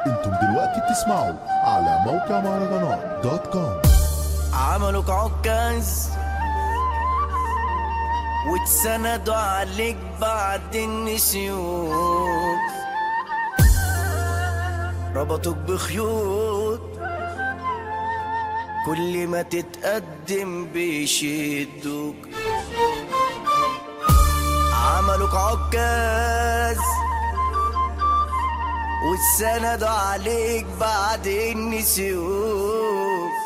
انتم دلوقتي بتسمعوا على موقع مهرجانات دوت كوم عملوك عكاز واتسندوا عليك بعد النسيون ربطوك بخيوط كل ما تتقدم بيشدوك عملوك عكاز واتسندوا عليك بعد النسيوك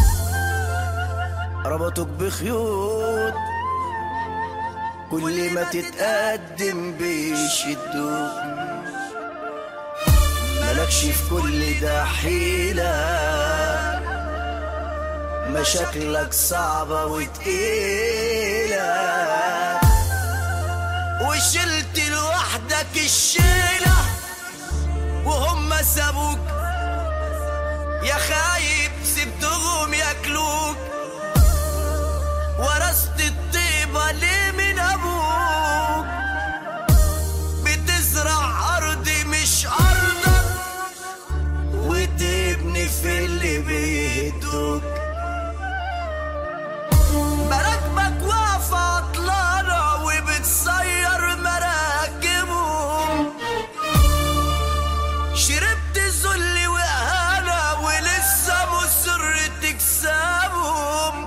ربطوك بخيوط كل ما تتقدم بيشدوك ملكش في كل ده حيلة مشاكلك صعبة وتقيلة وشلت لوحدك الشيلة وهم سابوك يا خايب سبتهم ياكلوك ورثت الطيبة ليه من أبوك بتزرع أرضي مش أرضك وتبني في اللي بيهدوك مراكبك واقفة عطلانة وبتصير مراكبهم شربت ذل وإهانة ولسه مصر تكسبهم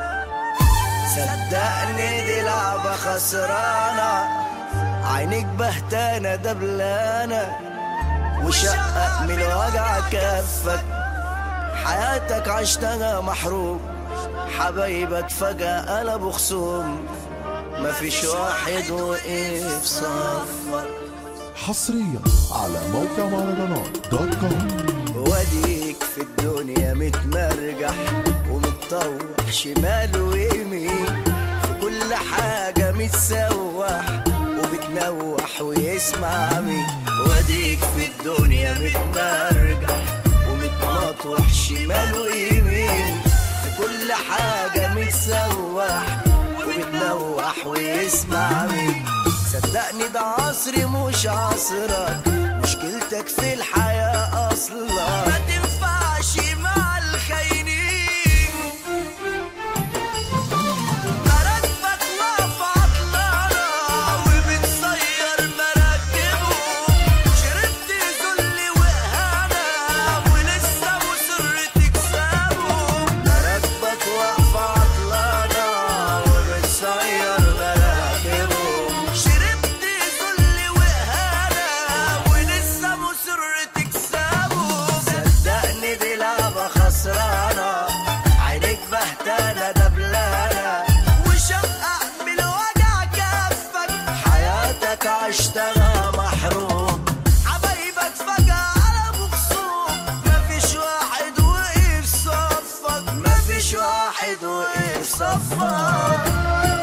صدقني دي لعبة خسرانة عينيك بهتانة دبلانة وشقق من وجع كفك حياتك عشتها محروم حبايبك فجأة قلبوا خصوم مفيش واحد وقف صفك حصريا على موقع مهرجانات دوت كوم واديك في الدنيا متمرجح ومتطوح شمال ويمين في كل حاجة متسوح وبتنوح ويسمع مين واديك في الدنيا متمرجح ومتمطوح شمال ويمين في كل حاجة متسوح وبتنوح ويسمع مين صدقني ده عصري مش عصرك مشكلتك في الحياة أصلا ما تنفعش مع الخاينين مراكبك واقفة عطلانة وبتصير مراكبهم شربت ذل وإهانة ولسه مصر تكسبهم مراكبك واقفة عطلانة وبتصير مراكبهم شربت ذل وإهانة ولسه مصر تكسبهم صدقني دي لعبة خسرانة عينيك بهتانة دبلانة وشقق بالوجع كفك حياتك عشتها محروم حبايبك فجأة قلبوا خصوم مفيش واحد وقف صفك مفيش واحد وقف صفك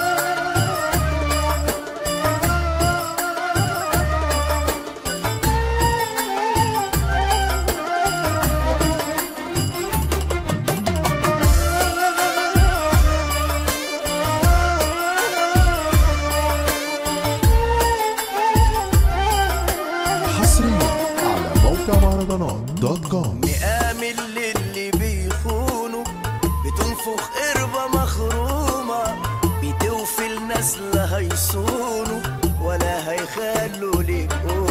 حصريا على موقع مهرجانات دوت كوم نآمن للي بيخونوا بتنفخ قربة مخرومة بتوفي الناس لا هيصونوا ولا هيخلوا ليك